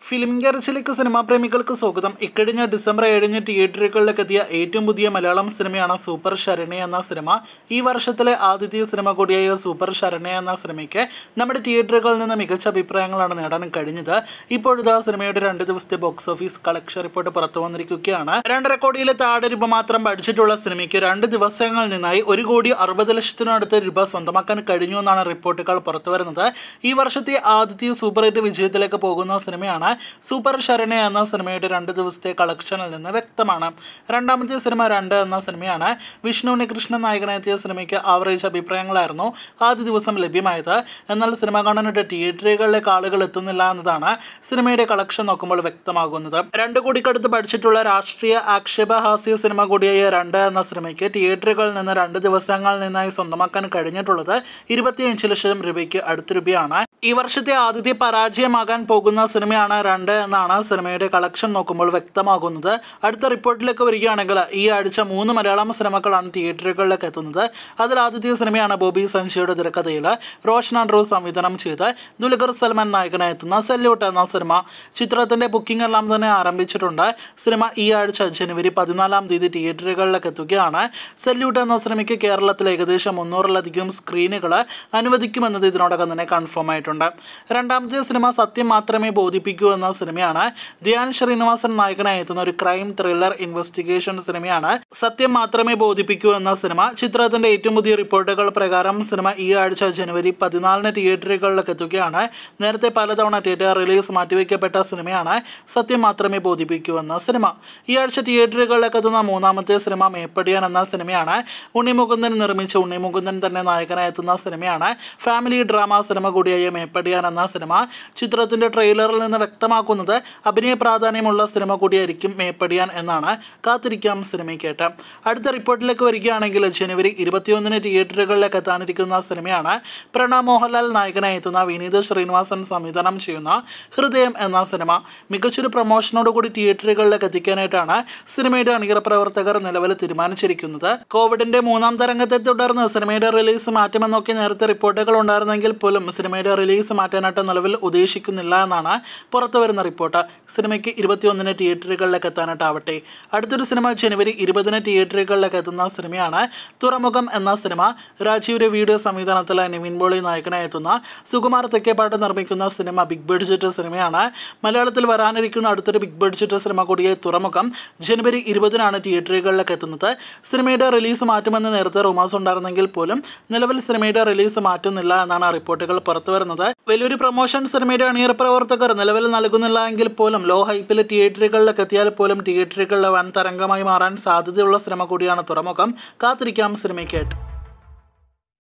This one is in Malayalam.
ഫിലിം ഗർച്ചിലേക്ക് സിനിമാ പ്രേമികൾക്ക് സ്വാഗതം ഇക്കഴിഞ്ഞ ഡിസംബർ ഏഴിന് തിയേറ്ററുകളിലേക്ക് എത്തിയ ഏറ്റവും പുതിയ മലയാളം സിനിമയാണ് സൂപ്പർ ശരണി എന്ന സിനിമ ഈ വർഷത്തിലെ ആദ്യത്തെ സിനിമ കൂടിയായ സൂപ്പർ ശരണി എന്ന സിനിമയ്ക്ക് നമ്മുടെ തിയേറ്ററുകളിൽ നിന്ന് മികച്ച അഭിപ്രായങ്ങളാണ് നേടാൻ കഴിഞ്ഞത് ഇപ്പോഴിതാ സിനിമയുടെ രണ്ട് ദിവസത്തെ ബോക്സ് ഓഫീസ് കളക്ഷൻ റിപ്പോർട്ട് പുറത്തു വന്നിരിക്കുകയാണ് രണ്ടര കോടിയിലെ താഴെ രൂപ മാത്രം ബഡ്ജറ്റുള്ള സിനിമയ്ക്ക് രണ്ട് ദിവസങ്ങളിൽ നിന്നായി ഒരു കോടി അറുപത് ലക്ഷത്തിനടുത്ത് രൂപ സ്വന്തമാക്കാൻ കഴിഞ്ഞു എന്നാണ് റിപ്പോർട്ടുകൾ പുറത്തു വരുന്നത് ഈ വർഷത്തെ ആദ്യത്തെ സൂപ്പർ ഹിറ്റ് വിജയത്തിലേക്ക് പോകുന്ന സിനിമയാണ് സൂപ്പർ ശരണ എന്ന സിനിമയുടെ രണ്ട് ദിവസത്തെ കളക്ഷനിൽ നിന്ന് വ്യക്തമാണ് രണ്ടാമത്തെ സിനിമ രണ്ട് എന്ന സിനിമയാണ് വിഷ്ണു ഉണ്ണികൃഷ്ണൻ നായകനെത്തിയ സിനിമയ്ക്ക് ആവറേജ് അഭിപ്രായങ്ങളായിരുന്നു ആദ്യ ദിവസം ലഭ്യമായത് എന്നാൽ സിനിമ കാണാനായിട്ട് തിയേറ്ററുകളിലേക്ക് ആളുകൾ എത്തുന്നില്ല എന്നതാണ് സിനിമയുടെ കളക്ഷൻ നോക്കുമ്പോൾ വ്യക്തമാകുന്നത് രണ്ട് കോടിക്കടുത്ത് ബഡ്ജറ്റുള്ള രാഷ്ട്രീയ ആക്ഷേപഹാസ്യ സിനിമ കൂടിയായ രണ്ട് എന്ന സിനിമയ്ക്ക് തിയേറ്ററുകളിൽ നിന്ന് രണ്ട് ദിവസങ്ങളിൽ നിന്നായി സ്വന്തമാക്കാൻ കഴിഞ്ഞിട്ടുള്ളത് ഇരുപത്തിയഞ്ച് ലക്ഷം രൂപയ്ക്ക് അടുത്ത രൂപയാണ് ഈ വർഷത്തെ ആദ്യത്തെ പരാജയമാകാൻ പോകുന്ന സിനിമയാണ് രണ്ട് എന്നാണ് സിനിമയുടെ കളക്ഷൻ നോക്കുമ്പോൾ വ്യക്തമാകുന്നത് അടുത്ത റിപ്പോർട്ടിലേക്ക് വരികയാണെങ്കിൽ ഈ ആഴ്ച മൂന്ന് മലയാളം സിനിമകളാണ് തിയേറ്ററുകളിലേക്ക് എത്തുന്നത് അതിൽ ആദ്യത്തെ സിനിമയാണ് ബോബി സഞ്ജയുടെ തിരക്കഥയിൽ റോഷൻ ആൻഡ്രൂ സംവിധാനം ചെയ്ത് ദുൽഖർ സൽമാൻ നായകനായി എത്തുന്ന സെല്യൂട്ട് എന്ന സിനിമ ചിത്രത്തിൻ്റെ ബുക്കിംഗ് എല്ലാം തന്നെ ആരംഭിച്ചിട്ടുണ്ട് സിനിമ ഈ ആഴ്ച ജനുവരി പതിനാലാം തീയതി തിയേറ്ററുകളിലേക്ക് എത്തുകയാണ് സെല്യൂട്ട് എന്ന സിനിമയ്ക്ക് കേരളത്തിൽ ഏകദേശം മുന്നൂറിലധികം സ്ക്രീനുകൾ അനുവദിക്കുമെന്നത് ഇതിനോടകം തന്നെ കൺഫേം ആയിട്ടുണ്ട് രണ്ടാമത്തെ സിനിമ സത്യം മാത്രമേ ബോധിപ്പിക്കൂ എന്ന സിനിമയാണ് ധ്യാൻ ശ്രീനിവാസൻ നായകനായി എത്തുന്ന ഒരു ക്രൈം ത്രില്ലർ ഇൻവെസ്റ്റിഗേഷൻ സിനിമയാണ് സത്യം മാത്രമേ ബോധിപ്പിക്കൂ എന്ന സിനിമ ചിത്രത്തിന്റെ ഏറ്റവും പുതിയ റിപ്പോർട്ടുകൾ പ്രകാരം സിനിമ ഈ ആഴ്ച ജനുവരി പതിനാലിന് തിയേറ്ററുകളിലേക്ക് എത്തുകയാണ് നേരത്തെ പലതവണ തിയേറ്റർ റിലീസ് മാറ്റിവെക്കപ്പെട്ട സിനിമയാണ് സത്യം മാത്രമേ ബോധിപ്പിക്കൂ എന്ന സിനിമ ഈ ആഴ്ച തിയേറ്ററുകളിലേക്ക് എത്തുന്ന മൂന്നാമത്തെ സിനിമ മേപ്പടിയാൻ എന്ന സിനിമയാണ് ഉണ്ണിമുകുന്ദൻ നിർമ്മിച്ച ഉണ്ണിമുകുന്ദൻ തന്നെ നായകനായി എത്തുന്ന സിനിമയാണ് ഫാമിലി ഡ്രാമ സിനിമ കൂടിയായ മേപ്പടിയാൻ എന്ന സിനിമ ചിത്രത്തിന്റെ ട്രെയിലറിൽ നിന്ന് വ്യക്തമാക്കുന്നത് അഭിനയ പ്രാധാന്യമുള്ള സിനിമ കൂടിയായിരിക്കും മേപ്പടിയാൻ എന്നാണ് കാത്തിരിക്കാം സിനിമയ്ക്കേട്ട് അടുത്ത റിപ്പോർട്ടിലേക്ക് വരികയാണെങ്കിൽ ജനുവരി ഇരുപത്തിയൊന്നിന് തിയേറ്ററുകളിലേക്ക് എത്താനിരിക്കുന്ന സിനിമയാണ് പ്രണവ് മോഹൻലാൽ നായകനായി എത്തുന്ന വിനീത് ശ്രീനിവാസൻ സംവിധാനം ചെയ്യുന്ന ഹൃദയം എന്ന സിനിമ മികച്ചൊരു പ്രൊമോഷനോടുകൂടി തിയേറ്ററുകളിലേക്ക് എത്തിക്കാനായിട്ടാണ് സിനിമയുടെ അണിയറ പ്രവർത്തകർ നിലവിൽ തീരുമാനിച്ചിരിക്കുന്നത് കോവിഡിന്റെ മൂന്നാം തരംഗത്തെ തുടർന്ന് സിനിമയുടെ റിലീസ് മാറ്റുമെന്നൊക്കെ നേരത്തെ റിപ്പോർട്ടുകൾ ഉണ്ടായിരുന്നെങ്കിൽ പോലും സിനിമയുടെ റിലീസ് മാറ്റാനായിട്ട് നിലവിൽ ഉദ്ദേശിക്കുന്നില്ല എന്നാണ് പുറത്തു വരുന്ന റിപ്പോർട്ട് സിനിമയ്ക്ക് ഇരുപത്തിയൊന്നിന് തിയേറ്ററുകളിലേക്ക് എത്താനായിട്ടാവട്ടെ അടുത്തൊരു സിനിമ ജനുവരി ഇരുപതിന് തിയേറ്ററുകളിലേക്ക് എത്തുന്ന സിനിമയാണ് തുറമുഖം എന്ന സിനിമ രാജീവ് രവിയുടെ സംവിധാനത്തിലെ നിവിൻ പോളി നായകനായി എത്തുന്ന സുകുമാർ തെക്കേപ്പാട്ട് നിർമ്മിക്കുന്ന സിനിമ ബിഗ് ബഡ്ജറ്റ് സിനിമയാണ് മലയാളത്തിൽ വരാനിരിക്കുന്ന അടുത്തൊരു ബിഗ് ബഡ്ജറ്റ് സിനിമ കൂടിയ തുറമുഖം ജനുവരി ഇരുപതിനാണ് തിയേറ്ററുകളിലേക്ക് എത്തുന്നത് സിനിമയുടെ റിലീസ് മാറ്റുമെന്ന് നേരത്തെ റൂമേഴ്സ് ഉണ്ടായിരുന്നെങ്കിൽ പോലും നിലവിൽ സിനിമയുടെ റിലീസ് മാറ്റുന്നില്ല എന്നാണ് റിപ്പോർട്ടുകൾ പുറത്തു വരുന്നത് വലിയൊരു പ്രൊമോഷൻ സിനിമയുടെ അണിയറ പ്രവർത്തകർ നിലവിൽ നൽകുന്നില്ല എങ്കിൽ പോലും ലോ ഹൈപ്പിൽ തിയേറ്ററുകളിലേക്ക് എത്തിയാൽ പോലും തിയേറ്ററുകളിലെ വൻ തരംഗമായി മാറാൻ സാധ്യതയുള്ള സിനിമ കൂടിയാണ് തുറമുഖം കാത്തിരിക്കാം സിനിമയ്ക്കായിട്ട്